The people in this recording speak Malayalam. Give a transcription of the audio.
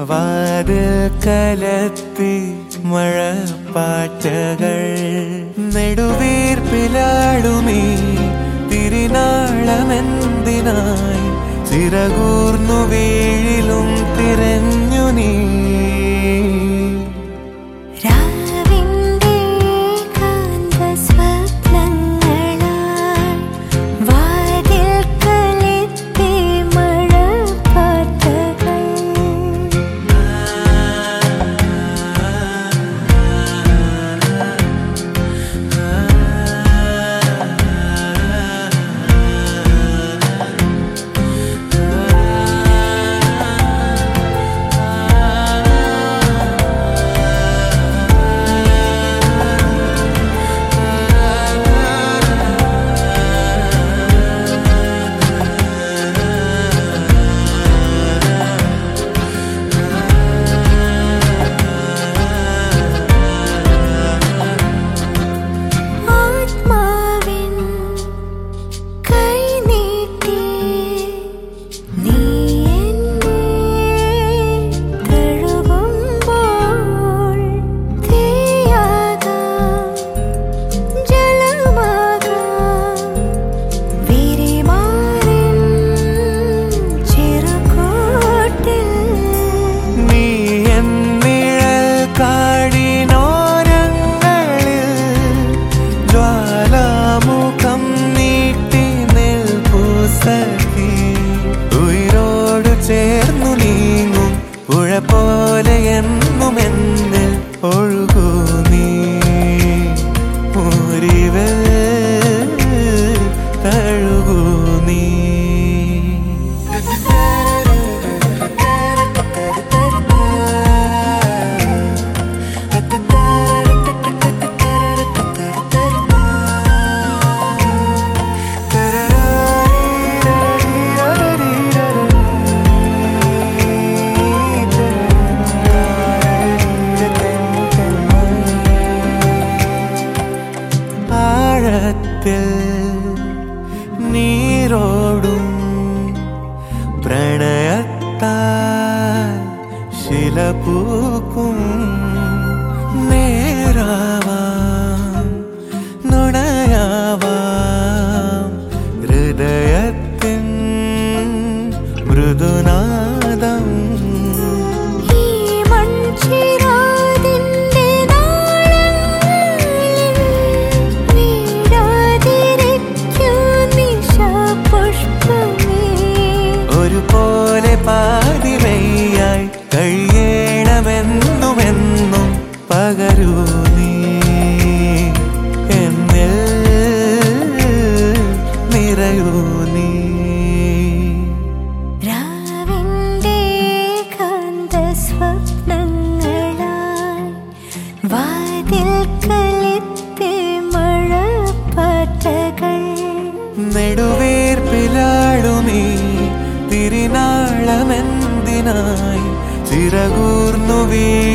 വാതിൽ കലത്തി മഴപ്പാറ്റകൾ നെടുവീർപ്പിലാടുമീ തിരിനാളമെന്തിനായി ചിറകൂർന്നു വീഴിലും തിരഞ്ഞു നീ രാവിന്റെ കാന്തസ്വപ്നങ്ങളാൽ വാതിൽ കലെത്തി മഴപ്പാറ്റകൾ ആത്മാവിൻ കൈ നീട്ടി നീ എന്നെ തഴുകുമ്പോൾ തീയാകാം ജലമാകാം വിരിമാറിൻ ചെറുകൂട്ടിൽ നീ എന്നിഴൽ കാടിനോരങ്ങളിൽ ജ്വാലാമുഖം നീട്ടി നിൽപ്പു സഖി ഉയരോട് ചേർന്നു നീങ്ങും പുഴ പോലെ എന്നും എന്നിൽ ഒഴുകൂ നീ മുരിവൽ തഴുകൂ നീ ആഴത്തിൽ നീരോടും പ്രണയത്താൽ ശില പൂക്കും നേരാവാം നുണയാവാം ഹൃദയത്തിൻ മൃദുനാദം ഈ മൺചിരാതിന്റെ നാളങ്ങളിൽ വീഴാതിരിക്കൂ നിശാപുഷ്പമേ. ഒരുപോലെ പാതിവയ്യായി കഴിയണമെന്നുമെന്നും പകരൂ നീ എന്നിൽ നിറയൂ നീ രാവിന്റെ കാന്തസ്വപ്നങ്ങളാൽ വാതിൽ കലെത്തി മഴപ്പാറ്റകൾ നെടുവീർപ്പിലാടുമീ തിരിനാളമെന്തിനായി ചിറകൂർന്നു വീ